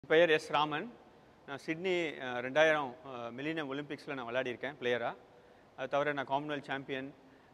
பெயர் எஸ் ராமன் நான் சிட்னி அஹ், ரெண்டாயிரம் மில்லினியம் ஒலிம்பிக்ஸில் நான் விளையாடியிருக்கேன் பிளேயராக அது தவிர நான் Commonwealth champion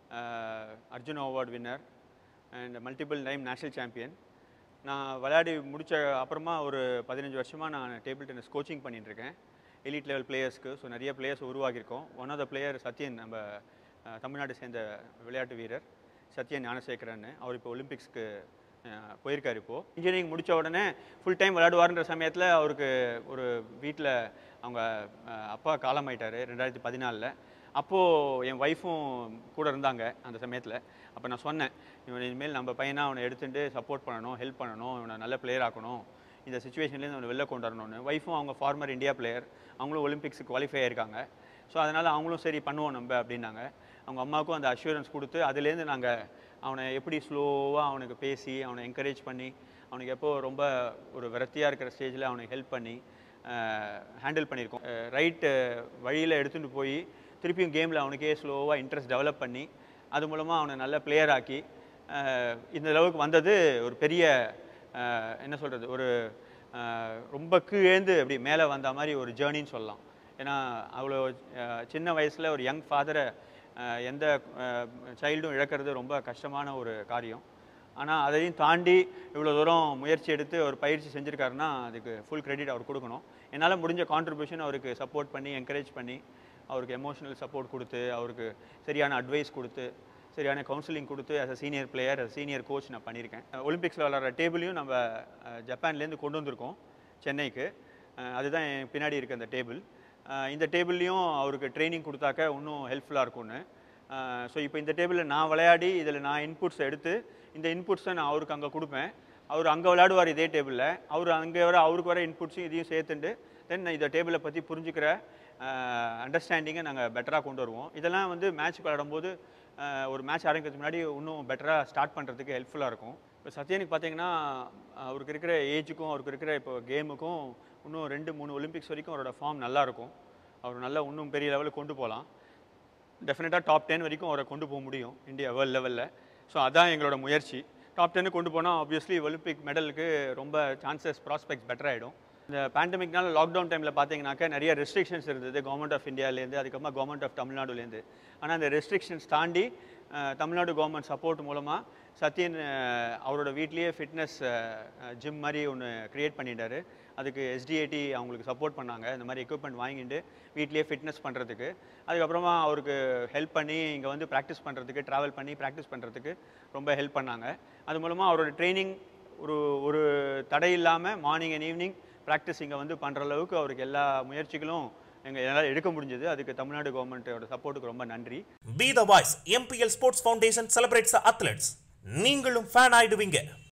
Arjuna award winner and multiple time national champion நான் விளையாடி முடித்த அப்புறமா ஒரு பதினஞ்சு வருஷமாக நான் டேபிள் டென்னிஸ் கோச்சிங் பண்ணிட்டுருக்கேன் எலிட் லெவல் பிளேயர்ஸ்க்கு ஸோ நிறைய பிளேயர்ஸ் உருவாக்கியிருக்கோம் one of the player Sathiyan நம்ம அஹ், தமிழ்நாட்டை சேர்ந்த விளையாட்டு வீரர் சத்யன் ஞானசேகரன் அவர் இப்போ ஒலிம்பிக்ஸ்க்கு அஹ், போயிருக்காரு இப்போது இன்ஜினியரிங் முடித்த உடனே ஃபுல் டைம் விளையாடுவார்ன்ற சமயத்தில் அவருக்கு ஒரு வீட்டில் அவங்க அஹ், அப்பா காலமாயிட்டார் ரெண்டாயிரத்தி பதினாலில் அப்போது என் ஒய்ஃபும் கூட இருந்தாங்க அந்த சமயத்தில் அப்போ நான் சொன்னேன் இவன் இனிமேல் நம்ம பையனை அவனை எடுத்துட்டு சப்போர்ட் பண்ணணும் ஹெல்ப் பண்ணணும் இவனை நல்ல பிளேயர் ஆக்கணும் இந்த சுச்சுவேஷன்லேருந்து அவனை வெளில கொண்டு வரணும்னு ஒய்ஃபும் அவங்க ஃபார்மர் இந்தியா பிளேயர் அவங்களும் ஒலிம்பிக்ஸுக்கு குவாலிஃபை ஆயிருக்காங்க ஸோ அதனால் அவங்களும் சரி பண்ணுவோம் நம்ம அப்படின்னாங்க அவங்க அம்மாவுக்கும் அந்த அஷூரன்ஸ் கொடுத்து அதுலேருந்து நாங்கள் அவனை எப்படி ஸ்லோவாக அவனுக்கு பேசி அவனை என்கரேஜ் பண்ணி அவனுக்கு எப்போ ரொம்ப ஒரு விரத்தியாக இருக்கிற ஸ்டேஜில் அவனுக்கு ஹெல்ப் பண்ணி ஹேண்டில் பண்ணியிருக்கோம் ரைட்டு வழியில் எடுத்துகிட்டு போய் திருப்பியும் கேமில் அவனுக்கே ஸ்லோவாக இன்ட்ரெஸ்ட் டெவலப் பண்ணி அது மூலமாக அவனை நல்ல பிளேயர் ஆக்கி அஹ், இந்த அளவுக்கு வந்தது ஒரு பெரிய அஹ், என்ன சொல்கிறது ஒரு அஹ், ரொம்ப கீழேந்து அப்படி மேலே வந்த மாதிரி ஒரு ஜேர்னின்னு சொல்லலாம் ஏன்னா அவ்வளோ அஹ், சின்ன வயசில் ஒரு யங் ஃபாதரை எந்த சைல்டும் இழக்கிறது ரொம்ப கஷ்டமான ஒரு காரியம் ஆனால் அதையும் தாண்டி இவ்வளோ தூரம் முயற்சி எடுத்து ஒரு பயிற்சி செஞ்சுருக்காருன்னா அதுக்கு ஃபுல் கிரெடிட் அவர் கொடுக்கணும் என்னால் முடிஞ்ச கான்ட்ரிபியூஷன் அவருக்கு சப்போர்ட் பண்ணி என்கரேஜ் பண்ணி அவருக்கு எமோஷனல் சப்போர்ட் கொடுத்து அவருக்கு சரியான அட்வைஸ் கொடுத்து சரியான கவுன்சிலிங் கொடுத்து as a senior player as senior coach நான் பண்ணியிருக்கேன் ஒலிம்பிக்ஸில் விளாட்ற டேபிளையும் நம்ம அஹ், ஜப்பான்லேருந்து கொண்டு வந்திருக்கோம் சென்னைக்கு அஹ், அதுதான் என் பின்னாடி இருக்க அந்த டேபிள் இந்த டேபிள்லையும் அவருக்கு ட்ரைனிங் கொடுத்தாக்க இன்னும் ஹெல்ப்ஃபுல்லாக இருக்கும்னு ஸோ இப்போ இந்த டேபிளில் நான் விளையாடி இதில் நான் இன்புட்ஸ் எடுத்து இந்த இன்புட்ஸை நான் அவருக்கு அங்கே கொடுப்பேன் அவர் அங்கே விளையாடுவார் இதே டேபிளில் அவர் அங்கே வர அவருக்கு வர இன்புட்ஸும் இதையும் சேர்த்துட்டு தென் இந்த டேபிளை பற்றி புரிஞ்சுக்கிற அண்டர்ஸ்டாண்டிங்கை நாங்கள் பெட்டராக கொண்டு வருவோம் இதெல்லாம் வந்து மேட்ச் விளையாடும்போது அஹ், ஒரு மேட்ச் ஆரம்பிக்கிறதுக்கு முன்னாடி இன்னும் பெட்டராக ஸ்டார்ட் பண்ணுறதுக்கு ஹெல்ப்ஃபுல்லாக இருக்கும் இப்போ சத்யனுக்கு பார்த்தீங்கன்னா அவருக்கு இருக்கிற ஏஜுக்கும் அவருக்கு இருக்கிற இப்போ கேமுக்கும் இன்னும் ரெண்டு மூணு ஒலிம்பிக்ஸ் வரைக்கும் அவரோட ஃபார்ம் நல்லா இருக்கும் அவர் நல்லா இன்னும் பெரிய லெவலுக்கு கொண்டு போகலாம் டெஃபினட்டாக டாப் டென் வரைக்கும் அவரை கொண்டு போக முடியும் இந்தியா வேர்ல்ட் லெவலில் ஸோ அதான் எங்களோட முயற்சி டாப் டென்னு கொண்டு போனால் ஆப்வியஸ்லி ஒலிம்பிக் மெடலுக்கு ரொம்ப சான்சஸ் ப்ராஸ்பெக்ட்ஸ் பெட்டர் ஆகிடும் இந்த பேண்டமிக்னால லாக்டவுன் டைமில் பார்த்தீங்கன்னாக்கா நிறைய ரெஸ்ட்ரிக்ஷன்ஸ் இருந்தது கவர்மெண்ட் ஆஃப் இந்தியாவிலேருந்து அதுக்கப்புறமா கவர்மெண்ட் ஆஃப் தமிழ்நாடுலேருந்து ஆனால் அந்த ரெஸ்ட்ரிக்ஷன்ஸ் தாண்டி அஹ், தமிழ்நாடு கவர்மெண்ட் சப்போர்ட் மூலமாக சத்யன் அஹ், அவரோட வீட்லேயே ஃபிட்னஸ் ஜிம் மாதிரி ஒன்று க்ரியேட் பண்ணிட்டாரு அதுக்கு எஸ்டிஏடி அவங்களுக்கு சப்போர்ட் பண்ணாங்க இந்த மாதிரி எக்யூப்மெண்ட் வாங்கிட்டு வீட்லேயே ஃபிட்னஸ் பண்ணுறதுக்கு அதுக்கப்புறமா அவருக்கு ஹெல்ப் பண்ணி இங்கே வந்து ப்ராக்டிஸ் பண்ணுறதுக்கு ட்ராவல் பண்ணி ப்ராக்டிஸ் பண்ணுறதுக்கு ரொம்ப ஹெல்ப் பண்ணாங்க அது மூலமாக அவரோட ட்ரைனிங் ஒரு ஒரு தடை இல்லாமல் மார்னிங் அண்ட் ஈவினிங் ப்ராக்டிஸ் இங்கே வந்து பண்ணுற அளவுக்கு அவருக்கு எல்லா முயற்சிகளும் எங்கள் என்னால் எடுக்க முடிஞ்சது அதுக்கு தமிழ்நாடு கவர்மெண்ட்டோட சப்போர்ட்டுக்கு ரொம்ப நன்றி Be the Voice MPL Sports Foundation celebrates the athletes. நீங்களும் ஃபேன் ஆயிடுவீங்க